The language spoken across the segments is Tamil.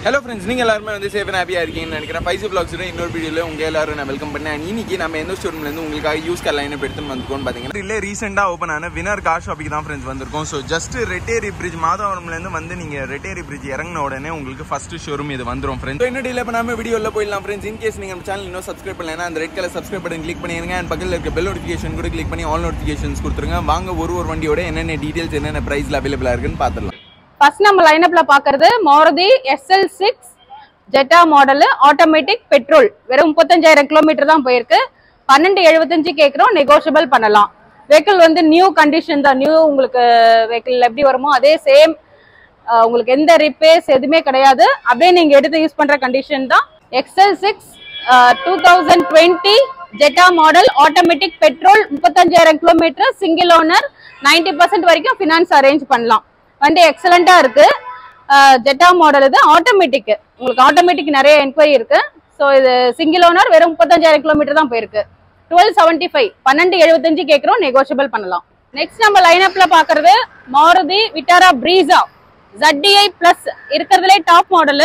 ஹலோ ஃப்ரெண்ட்ஸ் நீங்கள் எல்லாருமே வந்து சேஃப் ஹாப்பியாக இருக்கீங்கன்னு நினைக்கிறேன் பைசி பிளாக்ஸோட இன்னொரு வீடியோவில் உங்கள் எல்லாரும் நான் வெல்கம் பண்ணேன் And இன்னைக்கு நம்ம எந்த ஷோரூம்லேருந்து உங்களுக்காக யூஸ் கார் லைனை எடுத்துன்னு வந்திருக்கோம்னு பார்த்தீங்கன்னா இல்லை ரீசெண்டாக ஓப்பன் ஆன வினர் கார் ஷாப்பிக்கு தான் ஃப்ரெண்ட்ஸ் வந்திருக்கோம் ஸோ ஜஸ்ட் ரெட்டேரி பிரிட்ஜ் மாதவரம்லேருந்து வந்து நீங்கள் ரெட்டேரி பிரிட்ஜ் இறங்கின உடனே உங்களுக்கு ஃபர்ஸ்ட் ஷோரூம் இது வந்துடும் ஃப்ரெண்ட்ஸ் இன்னும் டிலே பண்ணாமல் வீடியோவில் போயிடலாம் ஃப்ரெண்ட்ஸ் இன் கேஸ் நீங்கள் நம்ம சேனல் இன்னும் சப்ஸ்கிரைப் பண்ணலைன்னா அந்த red colour subscribe button click பண்ணிடுங்க அண்ட் பக்கத்தில் இருக்க பெல் நோட்டிஃபிகேஷன் கூட கிளிக் பண்ணி ஆல் நோட்டிஃபிகேஷன்ஸ் கொடுத்துருங்க வாங்க ஒரு ஒரு வண்டியோட என்னென்ன டீட்டெயில்ஸ் என்னென்ன ப்ரைஸில் அவைலபிளாக இருக்குன்னு பார்த்துடலாம் ஃபர்ஸ்ட் நம்ம லைனப்ல பாக்குறது Maruti XL six Zeta model automatic petrol வெறும் முப்பத்தஞ்சாயிரம் கிலோமீட்டர் தான் போயிருக்கு பன்னெண்டு எழுபத்தஞ்சு கேட்குறோம் நெகோஷியபிள் பண்ணலாம் வெஹிக்கிள் வந்து நியூ கண்டிஷன் தான் நியூ உங்களுக்கு வெஹிக்கிள் எப்படி வருமோ அதே சேம் உங்களுக்கு எந்த ரிப்பேர்ஸ் எதுவுமே கிடையாது அப்படியே நீங்க எடுத்து யூஸ் பண்ற கண்டிஷன் தான் XL six two thousand twenty Zeta model automatic petrol முப்பத்தஞ்சாயிரம் kilometre single owner ninety percent வரைக்கும் ஃபினான்ஸ் அரேஞ்ச் பண்ணலாம் வண்டி எக்ஸலண்டா இருக்கு ஜெட்டா மாடல் இது ஆட்டோமேட்டிக் உங்களுக்கு ஆட்டோமேட்டிக் நிறைய என்கொயரி இருக்கு ஸோ இது சிங்கிள் ஓனர் வெறும் முப்பத்தஞ்சாயிரம் கிலோமீட்டர் தான் போயிருக்கு டுவெல் செவன்டி ஃபைவ் பன்னெண்டு எழுபத்தஞ்சு கேட்குறோம் நெகோஷியபிள் பண்ணலாம் நெக்ஸ்ட் நம்ம லைனப்ல பாக்குறது Maruti Vitara Brezza ZDI plus இருக்கிறதுலே டாப் மாடலு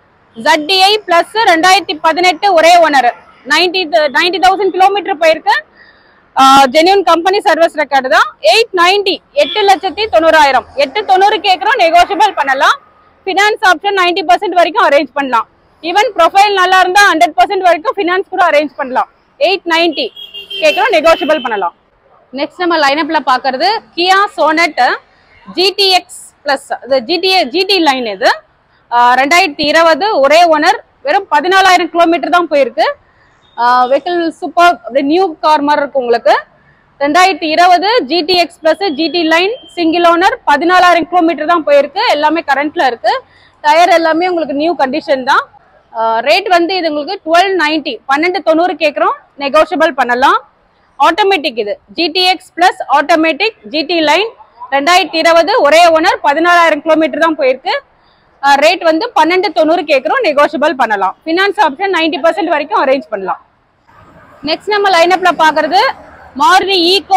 ZDI பிளஸ் ரெண்டாயிரத்தி பதினெட்டு ஒரே owner ninety ninety thousand kilometre போயிருக்கு ஜென்யூன் கம்பெனி சர்வீஸ் ரெக்கார்டு தான் எயிட் நைன்டி எட்டு லட்சத்தி தொண்ணூறாயிரம் எட்டு தொண்ணூறு கேட்குறோம் நெகோஷியபிள் பண்ணலாம் ஃபினான்ஸ் ஆப்ஷன் நைன்டி பர்சன்ட் வரைக்கும் அரேஞ்ச் பண்ணலாம் ஈவன் ப்ரொஃபைல் நல்லா இருந்தால் ஹண்ட்ரட் பர்சன்ட் வரைக்கும் ஃபினான்ஸ் கூட அரேஞ்ச் பண்ணலாம் எயிட் நைன்டி கேட்குறோம் நெகோஷியபிள் பண்ணலாம் நெக்ஸ்ட் நம்ம லைனப்ல பார்க்கறது கியா சோனட் ஜிடிஎக்ஸ் பிளஸ் இது ஜிடிஏ ஜிடி லைன் இது ஆஹ் ரெண்டாயிரத்தி இருபது ஒரே ஓனர் வெறும் பதினாலாயிரம் கிலோமீட்டர் தான் போயிருக்கு வெஹிக்கிள் சூப்பர் அப்படியே நியூ கார் மாதிரி இருக்கு உங்களுக்கு ரெண்டாயிரத்தி இருபது GTX plus GT line single owner பதினாலாயிரம் கிலோமீட்டர் தான் போயிருக்கு எல்லாமே கரண்ட்ல இருக்கு டயர் எல்லாமே உங்களுக்கு நியூ கண்டிஷன் தான் ரேட் வந்து இது உங்களுக்கு டுவெல் நைன்டி பன்னெண்டு தொண்ணூறு கேட்குறோம் நெகோஷியபிள் பண்ணலாம் ஆட்டோமேட்டிக் இது GTX plus automatic GT line ரெண்டாயிரத்தி இருபது ஒரே ஓனர் பதினாலாயிரம் கிலோமீட்டர் தான் போயிருக்கு ரேட் வந்து பன்னெண்டு தொண்ணூறு கேட்குறோம் நெகோஷியபிள் பண்ணலாம் ஃபினான்ஸ் ஆப்ஷன் நைன்டி பர்சன்ட் வரைக்கும் அரேஞ்ச் பண்ணலாம் நெக்ஸ்ட் நம்ம லைனப்ல பாக்குறது மாருதி ஈகோ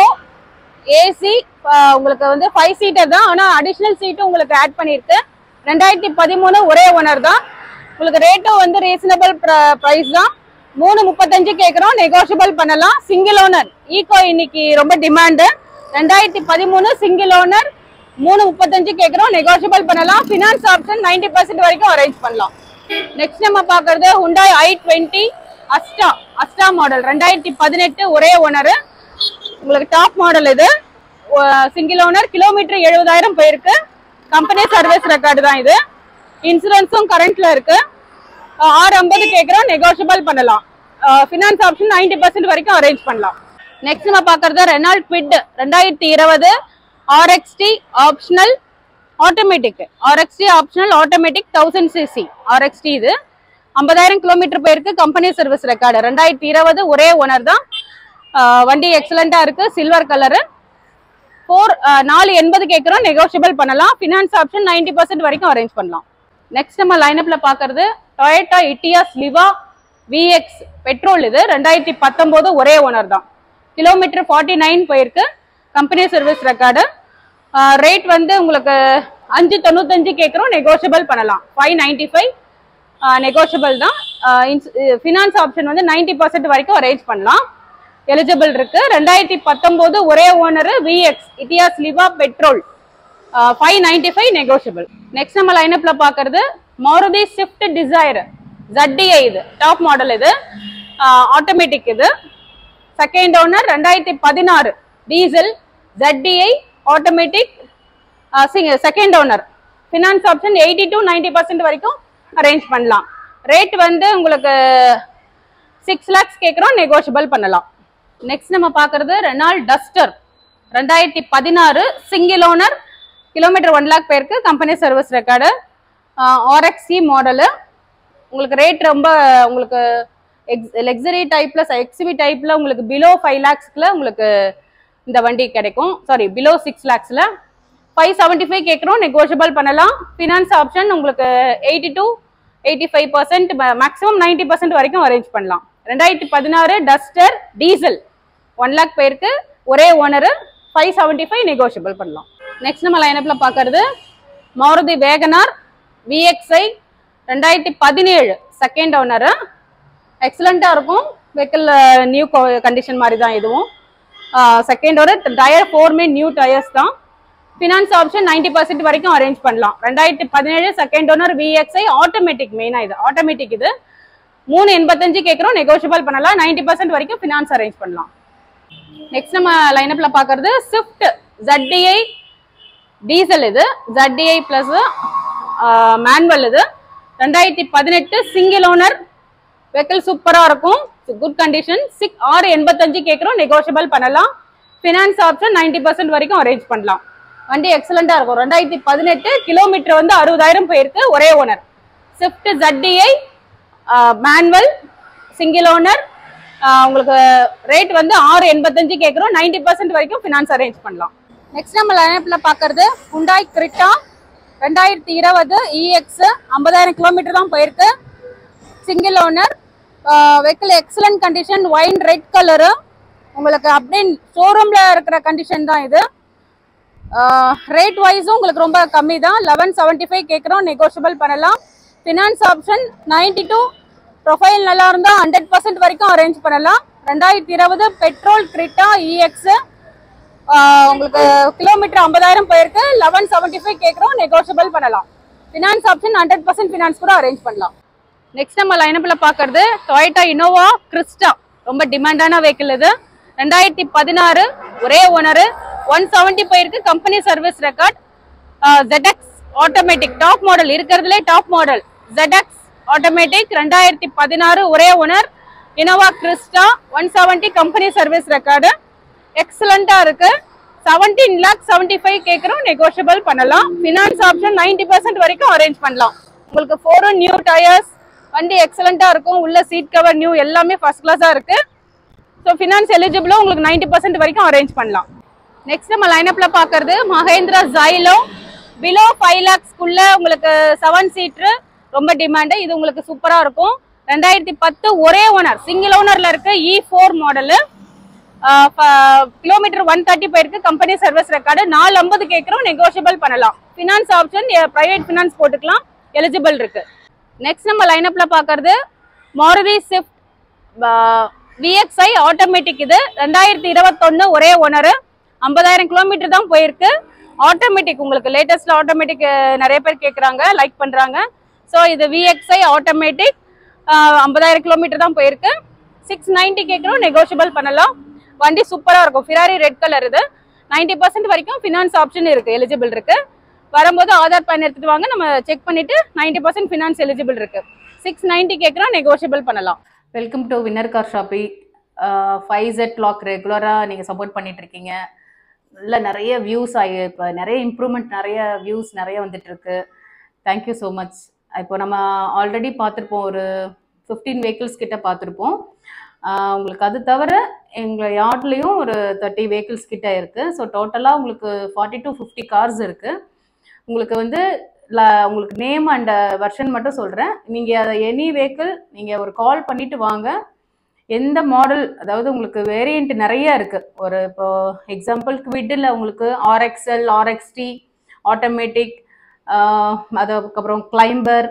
ஏசி உங்களுக்கு வந்து ஃபைவ் சீட்டர் தான் ஆனால் அடிஷ்னல் சீட்டும் உங்களுக்கு ஆட் பண்ணியிருக்கு ரெண்டாயிரத்தி பதிமூணு ஒரே ஓனர் தான் உங்களுக்கு ரேட்டும் வந்து ரீசனபிள் ப்ரைஸ் தான் மூணு முப்பத்தஞ்சு கேட்குறோம் நெகோஷியபிள் பண்ணலாம் சிங்கிள் ஓனர் ஈகோ இன்னைக்கு ரொம்ப டிமாண்டு ரெண்டாயிரத்தி பதிமூணு சிங்கிள் ஓனர் மூணு முப்பத்தஞ்சு கேட்குறோம் நெகோஷியபிள் பண்ணலாம் ஃபினான்ஸ் ஆப்ஷன் நைன்டி பர்சன்ட் வரைக்கும் அரேஞ்ச் பண்ணலாம் நெக்ஸ்ட் நம்ம பார்க்கறது Hyundai i twenty Asta Asta model ரெண்டாயிரத்தி பதினெட்டு ஒரே ஓனர் உங்களுக்கு டாப் மாடல் இது சிங்கிள் ஓனர் கிலோமீட்டர் எழுபதாயிரம் போயிருக்கு கம்பெனி சர்வீஸ் ரெக்கார்டு தான் இது இன்சூரன்ஸும் கரண்ட்ல இருக்கு ஆறு ஐம்பது கேட்குறோம் நெகோஷியபிள் பண்ணலாம் ஃபினான்ஸ் ஆப்ஷன் நைன்டி பர்சன்ட் வரைக்கும் அரேஞ்ச் பண்ணலாம் நெக்ஸ்ட் நம்ம பார்க்கறது ரெனால்ட் குவிட் ரெண்டாயிரத்தி இருபது RXT optional automatic RXT optional automatic thousand CC RXT இது ஐம்பதாயிரம் கிலோமீட்டர் போயிருக்கு கம்பெனி சர்வீஸ் ரெக்கார்டு ரெண்டாயிரத்தி இருபது ஒரே ஓனர் தான் ஆஹ் வண்டி எக்ஸலண்டா இருக்கு சில்வர் கலரு ஃபோர் நாலு எண்பது கேட்குறோம் நெகோஷியபிள் பண்ணலாம் ஃபினான்ஸ் ஆப்ஷன் நைன்டி பர்சன்ட் வரைக்கும் அரேஞ்ச் பண்ணலாம் நெக்ஸ்ட் நம்ம லைனப்ல பார்க்கறது Toyota Etios Liva VX petrol இது ரெண்டாயிரத்தி பத்தொம்போது ஒரே ஓனர் தான் கிலோமீட்டர் ஃபார்ட்டி நைன் போயிருக்கு கம்பெனி சர்வீஸ் ரெக்கார்டு ரேட் வந்து உங்களுக்கு அஞ்சு தொண்ணூத்தஞ்சு கேட்குறோம் நெகோஷியபிள் பண்ணலாம் ஃபைவ் நைன்டி ஃபைவ் நெகோஷியபிள் தான் ஃபினான்ஸ் ஆப்ஷன் வந்து நைன்டி பர்சன்ட் வரைக்கும் அரேஞ்ச் பண்ணலாம் எலிஜிபிள் இருக்கு ரெண்டாயிரத்தி பத்தொம்போது ஒரே owner VX Etios Liva petrol five ninety five negotiable next நம்ம லைனப்ல பார்க்கறது மாருதி ஸ்விஃப்ட் டிசைர் ZDI இது டாப் மாடல் இது ஆட்டோமேட்டிக் இது செகண்ட் ஓனர் ரெண்டாயிரத்தி பதினாறு diesel ZDI automatic second owner finance option eighty to ninety percent வரைக்கும் அரேஞ்ச் பண்ணலாம் ரேட் வந்து உங்களுக்கு சிக்ஸ் லேக்ஸ் கேட்குறோம் நெகோஷியபிள் பண்ணலாம் நெக்ஸ்ட் நம்ம பார்க்கறது ரெனால் டஸ்டர் ரெண்டாயிரத்தி பதினாறு single owner kilometre one lakh பேருக்கு company service record RXE model உங்களுக்கு ரேட் ரொம்ப உங்களுக்கு எக்ஸ் லக்ஸரி டைப்ல எக்ஸிபி டைப்ல உங்களுக்கு பிலோ ஃபைவ் லேக்ஸ்க்குள்ள உங்களுக்கு இந்த வண்டி கிடைக்கும் சாரி பிலோ சிக்ஸ் லேக்ஸ்ல ஃபைவ் செவன்ட்டி ஃபைவ் கேட்குறோம் நெகோஷியபிள் பண்ணலாம் ஃபினான்ஸ் ஆப்ஷன் உங்களுக்கு eighty to eighty five percent maximum ninety percent வரைக்கும் அரேஞ்ச் பண்ணலாம் ரெண்டாயிரத்தி பதினாறு டஸ்டர் டீசல் ஒன் லேக் பேருக்கு ஒரே owner five seventy five negotiable பண்ணலாம் நெக்ஸ்ட் நம்ம லைனப்ல பார்க்கறது மாருதி வேகனார் விஎக்ஸ்ஐ ரெண்டாயிரத்தி பதினேழு செகண்ட் ஓனரு எக்ஸலண்ட்டாக இருக்கும் வெஹிக்கிள் நியூ கண்டிஷன் மாதிரி தான் இதுவும் செகண்ட் ஓனர் டயர் ஃபோர்மே நியூ டயர்ஸ் தான் ஃபினான்ஸ் ஆப்ஷன் 90% பர்சன்ட் வரைக்கும் அரேஞ்ச் பண்ணலாம் ரெண்டாயிரத்தி பதினேழு செகண்ட் ஓனர் விஎக்ஸ்ஐ ஆட்டோமேட்டிக் மெயினாக இது ஆட்டோமேட்டிக் இது மூணு எண்பத்தஞ்சு கேட்குறோம் நெகோஷியபிள் பண்ணலாம் 90% பர்சன்ட் வரைக்கும் ஃபினான்ஸ் அரேஞ்ச் பண்ணலாம் நெக்ஸ்ட் நம்ம லைனப்ல பார்க்கறது ஸ்விஃப்ட் ZDI டீசல் இது ZDI பிளஸ் மேனுவல் இது ரெண்டாயிரத்தி பதினெட்டு சிங்கிள் ஓனர் வெஹிக்கிள் சூப்பராக இருக்கும் குட் கண்டிஷன் சிக் ஆறு எண்பத்தஞ்சு கேட்குறோம் நெகோஷியபிள் பண்ணலாம் ஃபினான்ஸ் ஆப்ஷன் 90% பர்சன்ட் வரைக்கும் அரேஞ்ச் பண்ணலாம் வண்டி எக்ஸலண்ட்டாக இருக்கும் ரெண்டாயிரத்தி பதினெட்டு கிலோமீட்டர் வந்து அறுபதாயிரம் போயிருக்கு ஒரே owner Swift ZDI manual single owner உங்களுக்கு ரேட் வந்து ஆறு எண்பத்தஞ்சு கேட்குறோம் 90% பர்சன்ட் வரைக்கும் ஃபினான்ஸ் அரேஞ்ச் பண்ணலாம் நெக்ஸ்ட் நம்ம லைனப்பில் பார்க்கறது ஹுண்டாய் கிரிட்டா ரெண்டாயிரத்தி இருபது இஎக்ஸ் ஐம்பதாயிரம் கிலோமீட்டர் தான் போயிருக்கு single owner vehicle excellent condition wine red colour உங்களுக்கு அப்படியே ஷோரூமில் இருக்கிற கண்டிஷன் தான் இது ரேட் வைஸும் உங்களுக்கு ரொம்ப கம்மி தான் லெவன் செவன்ட்டி ஃபைவ் கேட்குறோம் நெகோஷியபிள் பண்ணலாம் finance option ninety to profile நல்லா இருந்தால் ஹண்ட்ரட் பர்சன்ட் வரைக்கும் அரேஞ்ச் பண்ணலாம் ரெண்டாயிரத்தி இருபது பெட்ரோல் கிரிட்டா இஎக்ஸ் உங்களுக்கு கிலோமீட்டர் ஐம்பதாயிரம் போயிருக்கு லெவன் செவன்ட்டி ஃபைவ் கேட்குறோம் நெகோஷியபிள் பண்ணலாம் finance option hundred percent finance கூட அரேஞ்ச் பண்ணலாம் நெக்ஸ்ட் நம்ம லைனப்பில் பார்க்கறது டொயட்டா இனோவா கிறிஸ்டா ரொம்ப டிமாண்டான வெஹிக்கிள் இது ரெண்டாயிரத்தி பதினாறு ஒரே ஓனரு ஒன் செவன்ட்டி போயிருக்கு company service record ZX automatic top model இருக்கிறதுலே டாப் மாடல் ZX ஆட்டோமேட்டிக் ரெண்டாயிரத்தி பதினாறு ஒரே owner Innova Crysta one seventy company service record எக்ஸலண்டா இருக்கு செவன்டீன் லேக் செவன்டி ஃபைவ் கேட்குறோம் நெகோஷியபிள் பண்ணலாம் ஃபினான்ஸ் ஆப்ஷன் 90% பர்சன்ட் வரைக்கும் அரேஞ்ச் பண்ணலாம் உங்களுக்கு ஃபோரும் நியூ டயர்ஸ் வண்டி எக்ஸலண்டா இருக்கும் உள்ள சீட் கவர் நியூ எல்லாமே ஃபர்ஸ்ட் கிளாஸா இருக்கு ஸோ ஃபினான்ஸ் எலிஜிபிளும் உங்களுக்கு 90% பர்சன்ட் வரைக்கும் அரேஞ்ச் பண்ணலாம் நெக்ஸ்ட் நம்ம லைனப்ல பார்க்கறது மஹேந்திரா ஜைலோ பிலோ ஃபைவ் லேக்ஸ்க்குள்ள உங்களுக்கு செவன் சீட்ரு ரொம்ப டிமாண்டு இது உங்களுக்கு சூப்பரா இருக்கும் ரெண்டாயிரத்தி பத்து ஒரே ஓனர் சிங்கிள் ஓனர்ல இருக்கு E four model kilometre one thirty போயிருக்கு கம்பெனி சர்வீஸ் ரெக்கார்டு நாலு ஐம்பது கேட்குறோம் நெகோஷியபிள் பண்ணலாம் ஃபினான்ஸ் ஆப்ஷன் பிரைவேட் ஃபினான்ஸ் போட்டுக்கலாம் எலிஜிபிள் இருக்கு நெக்ஸ்ட் நம்ம லைனப்ல பார்க்கறது மாருதி ஸ்விஃப்ட் விஎக்ஸ்ஐ ஆட்டோமேட்டிக் இது ரெண்டாயிரத்தி இருபத்தொன்னு ஒரே ஓனர் ஐம்பதாயிரம் கிலோமீட்டர் தான் போயிருக்கு ஆட்டோமேட்டிக் உங்களுக்கு லேட்டஸ்ட்ல ஆட்டோமேட்டிக் நிறைய பேர் கேட்குறாங்க லைக் பண்றாங்க ஸோ இது விஎக்ஸ்ஐ ஆட்டோமேட்டிக் ஐம்பதாயிரம் கிலோமீட்டர் தான் போயிருக்கு சிக்ஸ் நைன்ட்டி கேட்குறோம் நெகோஷியபிள் பண்ணலாம் வண்டி சூப்பராக இருக்கும் ஃபிராரி ரெட் கலர் இது 90% பர்சன்ட் வரைக்கும் ஃபினான்ஸ் ஆப்ஷன் இருக்கு எலிஜிபிள் இருக்கு வரும்போது ஆதார் பேன் எடுத்துட்டு வாங்க நம்ம செக் பண்ணிட்டு 90% பர்சன்ட் ஃபினான்ஸ் எலிஜிபிள் இருக்கு சிக்ஸ் நைன்ட்டி கேட்குறோம் நெகோஷியபிள் பண்ணலாம் welcome to winner car shoppe five jet lock ரெகுலராக நீங்கள் சப்போர்ட் பண்ணிட்டு இருக்கீங்க நல்ல நிறைய வியூஸ் ஆகி இப்போ நிறைய இம்ப்ரூவ்மெண்ட் நிறைய வியூஸ் நிறைய வந்துட்டு இருக்கு தேங்க்யூ ஸோ மச் இப்போ நம்ம ஆல்ரெடி பார்த்துருப்போம் ஒரு ஃபிஃப்டீன் வெஹிக்கிள்ஸ் கிட்ட பார்த்துருப்போம் ஆஹ் உங்களுக்கு அது தவிர எங்கள் யார்ட்லேயும் ஒரு தேர்ட்டி வெஹிக்கிள்ஸ் கிட்ட இருக்குது ஸோ டோட்டலாக உங்களுக்கு ஃபார்ட்டி டு ஃபிஃப்டி கார்ஸ் இருக்குது உங்களுக்கு வந்து ல- உங்களுக்கு நேம் அண்ட் வெர்ஷன் மட்டும் சொல்கிறேன் நீங்கள் அதை எனி வெஹிக்கிள் நீங்கள் ஒரு கால் பண்ணிட்டு வாங்க எந்த மாடல் அதாவது உங்களுக்கு வேரியண்ட் நிறைய இருக்குது ஒரு இப்போ எக்ஸாம்பிள் குவிட்டில் உங்களுக்கு ஆர்எக்ஸ்எல் ஆர்எக்ஸ்டி ஆட்டோமேட்டிக் அதுக்கப்புறம் கிளைம்பர்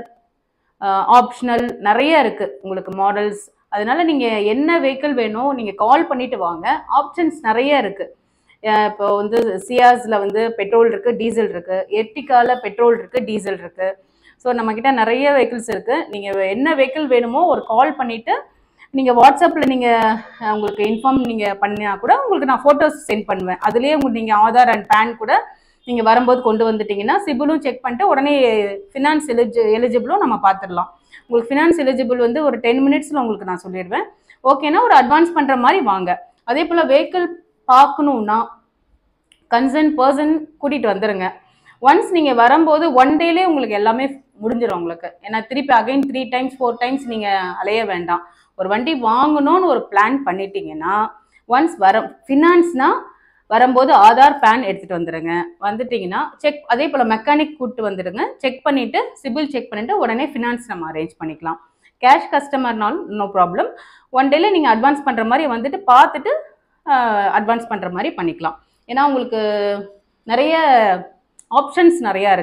ஆப்ஷனல் நிறைய இருக்குது உங்களுக்கு மாடல்ஸ் அதனால நீங்கள் என்ன வெஹிக்கிள் வேணும் நீங்கள் கால் பண்ணிட்டு வாங்க ஆப்ஷன்ஸ் நிறைய இருக்குது இப்போ வந்து சியாஸில் வந்து பெட்ரோல் இருக்குது டீசல் இருக்குது எர்டிகாவில் பெட்ரோல் இருக்குது டீசல் இருக்குது ஸோ நம்மக்கிட்ட நிறைய வெஹிக்கிள்ஸ் இருக்குது நீங்கள் என்ன வெஹிக்கிள் வேணுமோ ஒரு கால் பண்ணிவிட்டு நீங்கள் வாட்ஸ்அப்பில் நீங்கள் உங்களுக்கு இன்ஃபார்ம் நீங்கள் பண்ணினா கூட உங்களுக்கு நான் ஃபோட்டோஸ் சென்ட் பண்ணுவேன் அதுலேயே உங்களுக்கு நீங்கள் ஆதார் அண்ட் பேன் கூட நீங்கள் வரும்போது கொண்டு வந்துட்டீங்கன்னா சிபிலும் செக் பண்ணிட்டு உடனே ஃபினான்ஸ் எலிஜி எலிஜிபிளும் நம்ம பார்த்துடலாம் உங்களுக்கு ஃபினான்ஸ் எலிஜிபிள் வந்து ஒரு டென் மினிட்ஸில் உங்களுக்கு நான் சொல்லிடுவேன் ஓகேனா ஒரு அட்வான்ஸ் பண்ணுற மாதிரி வாங்க அதே போல் வெஹிக்கிள் பார்க்கணுன்னா கன்சர்ன் பர்சன் கூட்டிகிட்டு வந்துடுங்க ஒன்ஸ் நீங்கள் வரும்போது ஒன் டேலே உங்களுக்கு எல்லாமே முடிஞ்சிடும் உங்களுக்கு ஏன்னா திருப்பி again three times four times நீங்கள் அலைய வேண்டாம் ஒரு வண்டி வாங்கணும்னு ஒரு பிளான் பண்ணிட்டீங்கன்னா ஒன்ஸ் வர ஃபினான்ஸ்னா வரும்போது ஆதார் பேன் எடுத்துகிட்டு வந்துடுங்க வந்துட்டீங்கன்னா செக் அதே போல் மெக்கானிக் கூப்பிட்டு வந்துடுங்க செக் பண்ணிவிட்டு சிபில் செக் பண்ணிவிட்டு உடனே ஃபினான்ஸ் நம்ம அரேஞ்ச் பண்ணிக்கலாம் கேஷ் கஸ்டமர்னாலும் நோ ப்ராப்ளம் ஒன் டேல நீங்கள் அட்வான்ஸ் பண்ணுற மாதிரி வந்துட்டு பார்த்துட்டு அட்வான்ஸ் பண்ணுற மாதிரி பண்ணிக்கலாம் ஏன்னா உங்களுக்கு நிறைய ஆப்ஷன்ஸ் நிறையா இருக்குது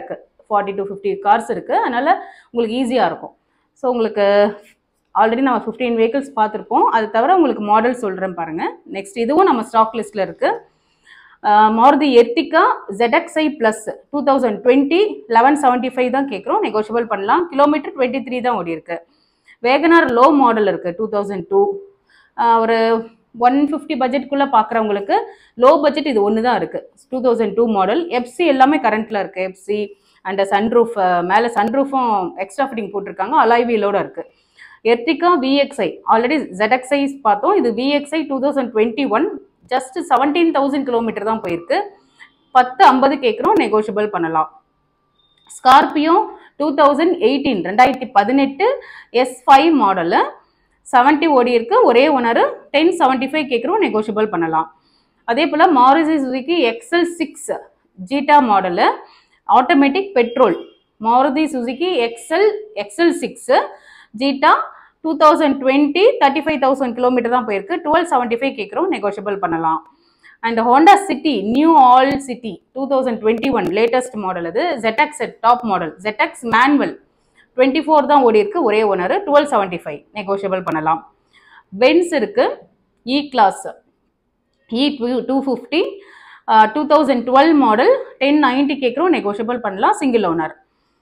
ஃபார்ட்டி டு ஃபிஃப்டி கார்ஸ் இருக்குது அதனால் உங்களுக்கு ஈஸியாக இருக்கும் ஸோ உங்களுக்கு ஆல்ரெடி நம்ம ஃபிஃப்டீன் vehicles பார்த்துருப்போம் அது தவிர உங்களுக்கு மாடல் சொல்கிறேன் பாருங்கள் நெக்ஸ்ட் இதுவும் நம்ம ஸ்டாக் லிஸ்ட்டில் இருக்குது Maruti Ertiga ZXi plus two thousand twenty eleven seventy five தான் கேட்குறோம் நெகோஷியபிள் பண்ணலாம் கிலோமீட்டர் டுவெண்ட்டி த்ரீ தான் ஓடி இருக்கு வேகனார் லோ மாடல் இருக்குது டூ தௌசண்ட் டூ ஒரு ஒன் ஃபிஃப்டி பட்ஜெட்குள்ளே பார்க்குறவங்களுக்கு லோ பட்ஜெட் இது ஒன்று தான் இருக்குது two thousand two model FC எல்லாமே கரண்ட்டில் இருக்குது எஃப்சி அண்ட் சன்ரூஃப் மேலே சன்ரூஃபும் எக்ஸ்ட்ரா ஃபிட்டிங் போட்டிருக்காங்க அலாய்வீலோட இருக்குது எர்டிகா விஎக்ஸ்ஐ ஆல்ரெடி ZXi பார்த்தோம் இது VXi two thousand twenty one just seventeen thousand kilometre தான் போயிருக்கு பத்து ஐம்பது கேட்குறோம் நெகோஷியபிள் பண்ணலாம் ஸ்கார்பியோ டூ தௌசண்ட் எயிட்டீன் ரெண்டாயிரத்தி பதினெட்டு எஸ் ஃபைவ் மாடலு செவன்ட்டி ஓடி இருக்கு ஒரே ஓனர் டென் செவன்ட்டி ஃபைவ் கேட்குறோம் நெகோஷியபிள் பண்ணலாம் அதே போல் Maruti Suzuki XL six Zeta model automatic petrol Maruti Suzuki XL XL six Zeta two thousand twenty thirty five thousand kilometre தான் போயிருக்கு டுவெல் செவன்ட்டி ஃபைவ் கேட்குறோம் நெகோஷியபிள் பண்ணலாம் and Honda City new all City two thousand twenty one latest model இது ZX top model ZX manual twenty four தான் ஓடி இருக்கு ஒரே owner twelve seventy five negotiable பண்ணலாம் பென்ஸ் இருக்கு E class E two two fifty two thousand twelve model ten ninety கேட்குறோம் நெகோஷியபிள் பண்ணலாம் சிங்கிள் ஓனர்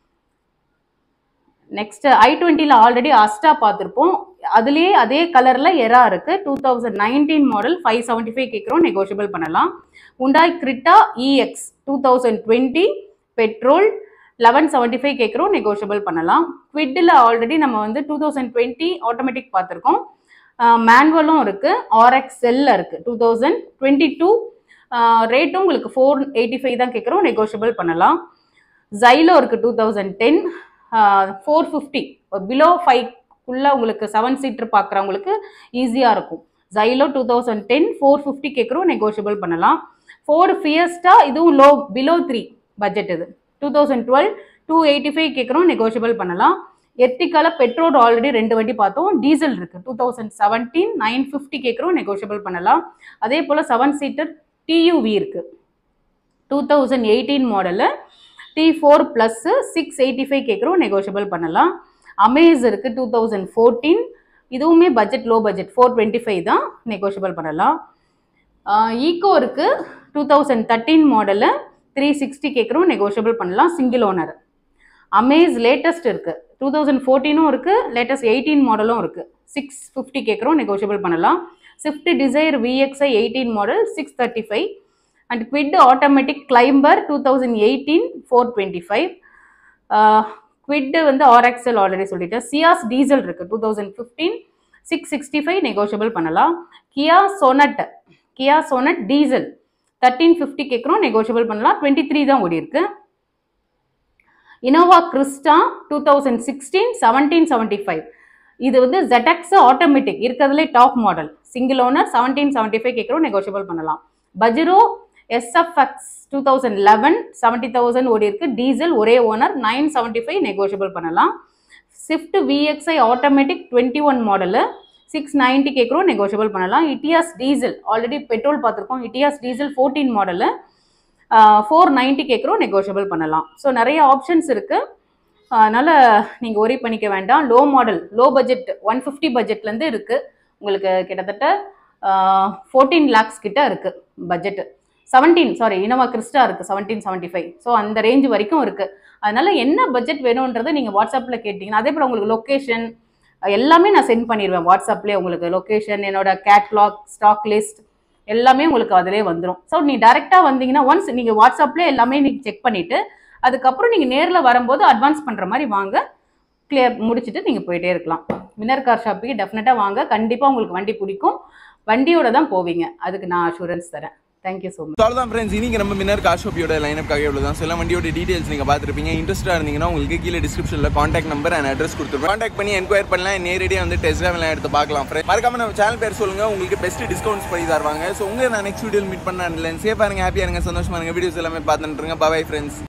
நெக்ஸ்ட் ஐ டுவெண்ட்டியில் ஆல்ரெடி அஸ்டா பார்த்துருப்போம் அதுலேயே அதே கலரில் எரா இருக்கு two thousand nineteen model five seventy five கேட்குறோம் நெகோஷியபிள் பண்ணலாம் Hyundai Creta EX two thousand twenty petrol eleven seventy five கேட்குறோம் நெகோஷியபிள் பண்ணலாம் குவிட்டில் ஆல்ரெடி நம்ம வந்து டூ தௌசண்ட் டுவெண்ட்டி ஆட்டோமேட்டிக் பார்த்துருக்கோம் மேனுவலும் இருக்குது ஆர்எக்ஸ் செல்ல இருக்குது டூ தௌசண்ட் டுவெண்ட்டி டூ ரேட்டும் உங்களுக்கு ஃபோர் எயிட்டி ஃபைவ் தான் கேட்குறோம் நெகோஷியபிள் பண்ணலாம் ஜைலோ இருக்குது two thousand ten four fifty below ஃபைவ்க்குள்ளே உங்களுக்கு செவன் சீட்டர் பார்க்குறவங்களுக்கு ஈஸியாக இருக்கும் Xylo two thousand ten four fifty கேட்குறோம் நெகோஷியபிள் பண்ணலாம் ஃபோர் ஃபியஸ்டா இதுவும் லோ பிலோ த்ரீ பட்ஜெட் இது two thousand twelve two eighty five கேட்குறோம் நெகோஷியபிள் பண்ணலாம் எர்டிகால பெட்ரோல் ஆல்ரெடி ரெண்டு வண்டி பார்த்தோம் டீசல் இருக்குது two thousand seventeen nine fifty கேட்குறோம் நெகோஷியபிள் பண்ணலாம் அதே போல் செவன் சீட்டர் டியூவி இருக்குது two thousand eighteen model D four plus six eighty five கேட்குறோம் நெகோஷியபிள் பண்ணலாம் அமேஸ் இருக்குது டூ தௌசண்ட் ஃபோர்டீன் இதுவுமே budget low budget four twenty five தான் நெகோஷியபிள் பண்ணலாம் ஈக்கோ இருக்குது two thousand thirteen model three sixty கேட்குறோம் நெகோஷியபிள் பண்ணலாம் சிங்கிள் ஓனர் அமேஸ் லேட்டஸ்ட் இருக்குது டூ தௌசண்ட் ஃபோர்டீனும் இருக்குது லேட்டஸ்ட் எயிட்டீன் மாடலும் இருக்குது சிக்ஸ் ஃபிஃப்டி கேட்குறோம் நெகோஷியபிள் பண்ணலாம் Swift Dzire VXi eighteen model six thirty five and Kwid automatic climber two thousand eighteen four twenty five quit வந்து ஆர்எக்ஸ்எல் ஆல்ரெடி சொல்லிட்டேன் சியாஸ் டீசல் இருக்குது two thousand fifteen six sixty five negotiable பண்ணலாம் Kia Sonet Kia Sonet diesel thirteen fifty கேட்குறோம் நெகோஷியபிள் பண்ணலாம் டுவெண்ட்டி த்ரீ தான் ஓடி இருக்கு Innova Crysta two thousand sixteen seventeen seventy five இது வந்து ZX ஆட்டோமேட்டிக் இருக்கிறதுலே top model single owner seventeen seventy five கேட்குறோம் நெகோஷியபிள் பண்ணலாம் Pajero SFX two thousand eleven seventy thousand ஓடி இருக்கு டீசல் ஒரே owner nine seventy five negotiable பண்ணலாம் Swift VXi automatic twenty one model six ninety கேட்குறோம் நெகோஷியபிள் பண்ணலாம் இட்டியாஸ் டீசல் ஆல்ரெடி பெட்ரோல் பார்த்துருக்கோம் Etios diesel fourteen model four ninety கேட்குறோம் நெகோஷியபிள் பண்ணலாம் ஸோ நிறைய ஆப்ஷன்ஸ் இருக்குது அதனால் நீங்கள் ஒரி பண்ணிக்க வேண்டாம் low model low budget one fifty பட்ஜெட்லேருந்து இருக்குது உங்களுக்கு கிட்டத்தட்ட ஃபோர்டீன் லேக்ஸ் கிட்ட இருக்குது budget seventeen sorry Innova Crysta இருக்குது செவன்டீன் செவன்ட்டி ஃபைவ் ஸோ அந்த ரேஞ்ச் வரைக்கும் இருக்குது அதனால என்ன பட்ஜெட் வேணுன்றதை நீங்கள் வாட்ஸ்அப்பில் கேட்டிங்கன்னா அதே போல் உங்களுக்கு லொக்கேஷன் எல்லாமே நான் சென்ட் பண்ணிடுவேன் வாட்ஸ்அப்லேயே உங்களுக்கு லொக்கேஷன் என்னோட கேட்லாக் ஸ்டாக் லிஸ்ட் எல்லாமே உங்களுக்கு அதிலே வந்துடும் ஸோ நீ டேரெக்டாக வந்தீங்கன்னா ஒன்ஸ் நீங்கள் வாட்ஸ்அப்லேயே எல்லாமே நீங்கள் செக் பண்ணிவிட்டு அதுக்கப்புறம் நீங்கள் நேரில் வரும்போது அட்வான்ஸ் பண்ணுற மாதிரி வாங்க கிளியர் முடிச்சுட்டு நீங்கள் போயிட்டே இருக்கலாம் வினர் கார் ஷாப்புக்கு டெஃபினட்டாக வாங்க கண்டிப்பாக உங்களுக்கு வண்டி பிடிக்கும் வண்டியோட தான் போவீங்க அதுக்கு நான் அஷூரன்ஸ் தரேன் தேங்க்யூ ஸோ மச் அவ்வளோதான் ஃப்ரெண்ட்ஸ் இன்னைக்கு நம்ம மின்னர் கார் ஷாப்பியோட லைனப்காக இவ்வளோ தான் சில வண்டியோட டீடைல்ஸ் நீங்கள் பார்த்துருப்பீங்க இன்ட்ரெஸ்ட்டாக இருந்தீங்கன்னா உங்களுக்கு கீழே டிஸ்கிரிப்ஷனில் காண்டாக்ட் நம்பர் அண்ட் அட்ரஸ் கொடுத்துருப்பேன் காண்டாக்ட் பண்ணி என்கொயர் பண்ணலாம் நேரடியாக வந்து டெஸ்ட் ட்ரைவ்லாம் எடுத்து பார்க்கலாம் ஃப்ரெண்ட் மறக்காம நம்ம சேனல் பேர் சொல்லுங்க உங்களுக்கு பெஸ்ட் டிஸ்கவுண்ட்ஸ் பண்ணி தருவாங்க ஸோ உங்களை நான் நெக்ஸ்ட் வீடியோ மீட் பண்ண சேஃபாக இருங்க ஹாப்பியாக இருங்க சந்தோஷமா இருங்க வீடியோஸ் எல்லாமே பார்த்துட்டு இருங்க பாய் ஃப்ரெண்ட்ஸ்